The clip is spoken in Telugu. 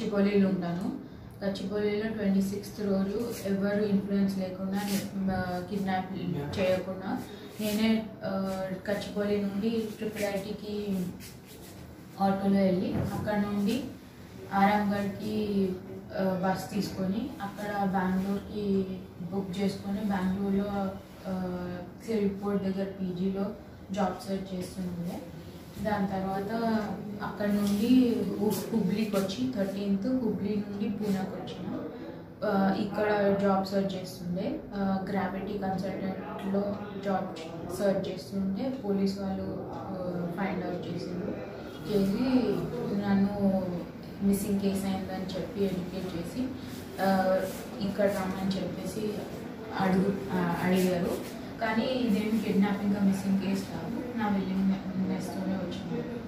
గచ్చిబౌలిలో ఉంటాను గచ్చిబౌలిలో ట్వంటీ సిక్స్త్ రోజు ఎవరు ఇన్ఫ్లుయెన్స్ లేకుండా కిడ్నాప్ చేయకుండా నేనే ఆ, గచ్చిబౌలి నుండి ట్రిపుల్ ఐటీకి ఆటోలో వెళ్ళి అక్కడ నుండి ఆరాంగఢ్కి ఆ, బస్ తీసుకొని అక్కడ బెంగళూరుకి బుక్ చేసుకొని బెంగళూరులో రిపోర్ట్ దగ్గర పీజీలో జాబ్ సెర్చ్ చేస్తుండే దాని తర్వాత అక్కడ నుండి హు- హుబ్లీకి వచ్చి థర్టీన్త్ హుబ్లీ నుండి పూనాకి వచ్చిన ఆ, ఇక్కడ జాబ్ సెర్చ్ చేస్తుండే గ్రావిటీ కన్సల్టెంట్లో జాబ్ సెర్చ్ చేస్తుండే పోలీస్ వాళ్ళు ఫైండ్ అవుట్ చేసిండ్రు చేసి నన్ను మిస్సింగ్ కేసు అయిందని చెప్పి ఎడ్యుకేట్ చేసి ఆ, ఇక్కడ రమ్మని చెప్పేసి అడుగు ఆ, అడిగారు కానీ ఇదేమి కిడ్నాపింగ్ మిస్సింగ్ కేసు కాదు నా విల్లింగ్నెస్తోనే వచ్చింది